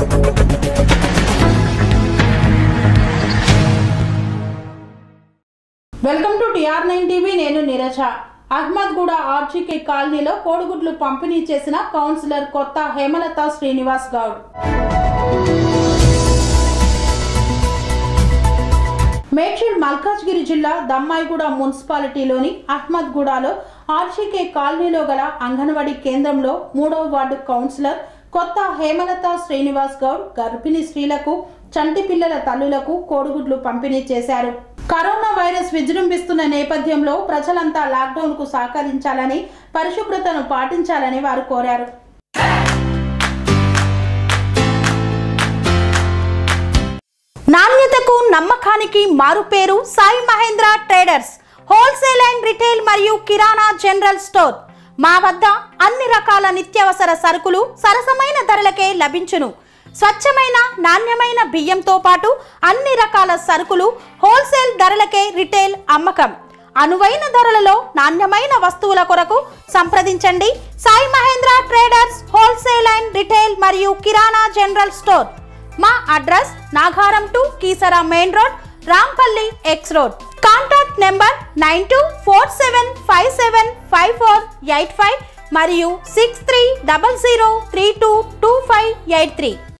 welcome to TR nine TV నేను నీరజ అహ్మద్గూడ ఆర్జీకే కాలనీలో కోడిగుడ్లు పంపిణీ చేసిన కౌన్సిలర్ కొత్త హేమలత శ్రీనివాస్ గౌడ్ మేడ్చల్ మల్కాజ్గిరి జిల్లా దమ్మాయిగూడ మున్సిపాలిటీలోని అహ్మద్గూడలో ఆర్జీకే కాలనీలో గల అంగన్వాడీ కేంద్రంలో మూడవ వార్డు కౌన్సిలర్ కొత్త హేమలత శ్రీనివాస్ గౌడ్ గర్భిణీ స్త్రీలకు చంటి పిల్లల తల్లులకు కోడిగుడ్లు పంపిణీ చేశారు కరోనా వైరస్ విజృంభిస్తున్న నేపథ్యంలో ప్రజలంతా లాక్డౌన్ కు సహకరించాలని పరిశుభ్రతను పాటించాలని వారు కోరారు నాణ్యతకు నమ్మకానికి మారుపేరు Sai Mahendra traders wholesale and retail మరియు కిరాణా జనరల్ స్టోర్ మా వద్ద అన్ని రకాల నిత్యావసర సరుకులు సరసమైన ధరలకే లభించును స్వచ్ఛమైన నాణ్యమైన బియ్యంతో పాటు అన్ని రకాల సరుకులు హోల్సేల్ ధరలకే రిటైల్ అమ్మకం అనువైన ధరలలో నాణ్యమైన వస్తువుల కొరకు సంప్రదించండి Sai Mahendra traders wholesale and retail మరియు కిరాణా జనరల్ స్టోర్ మా address Nagaram to Keesara main road Rampalli X road contact number nine two four seven five seven five four eight five మరియు six three double zero three two two five eight three